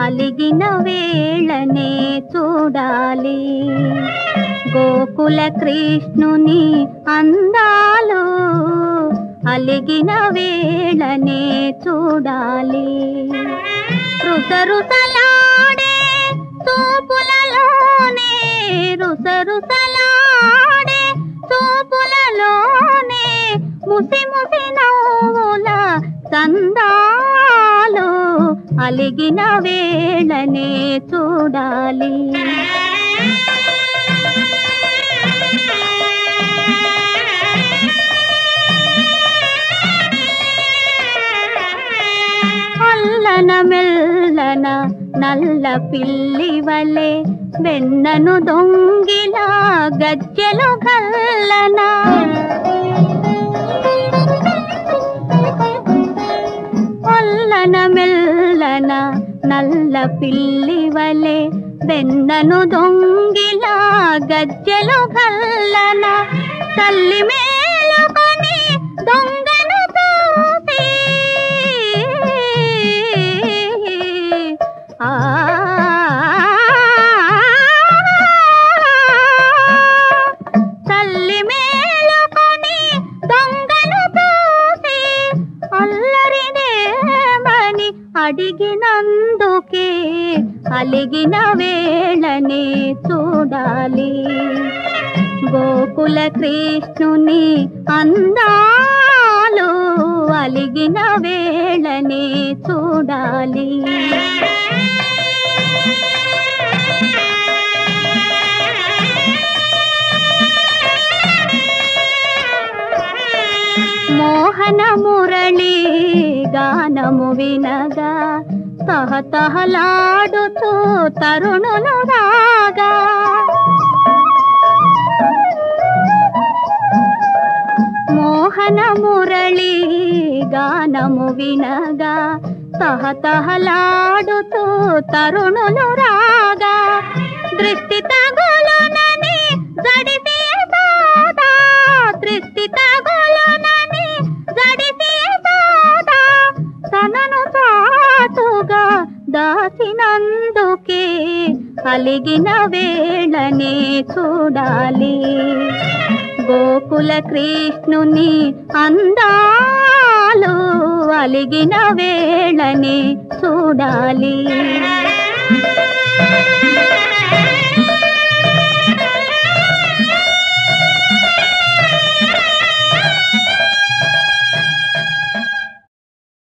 అలిగిన వేళనే చూడాలి గోకుల కృష్ణుని అందాలు అలిగిన వేళనే చూడాలి రుసరుసలాడే చూపులలోనే రుసరుసలాడే చూపులలోనే ముసి ముసి నవ్వుల సందాలు అలిగిన వేళనే చూడాలి అల్లన మెల్లన నల్ల పిల్లి వలె వెన్నను దొంగిలా గజ్జెలు గల్లన అల్లన మెల్లన నల్ల పిల్లి వలె వెన్నను దొంగిలా గజ్జెలు గల్లన తల్లి మేలుకొని దొంగను చూసి ఆ తల్లి మేలుకొని దొంగను చూసి అల్లరినేమని అడిగినందుకే అలిగిన వేళనే చూడాలి గోకుల కృష్ణుని అందాలు అలిగిన వేళనే చూడాలి మోహన మురళి గానము వినగా తహతహలాడుతూ తరుణులు రాగా మోహన మురళి గానము వినగా తహతహలాడుతూ తరుణులు రాగా దృష్టి తగులునని జడిసి బాధ దృష్టి తగులునని జడిసి బాధ తనను చాటుగా దాచినందుకే అలిగిన వేళనే చూడాలి గోకుల కృష్ణుని అందాలు అలిగిన వేళనే చూడాలి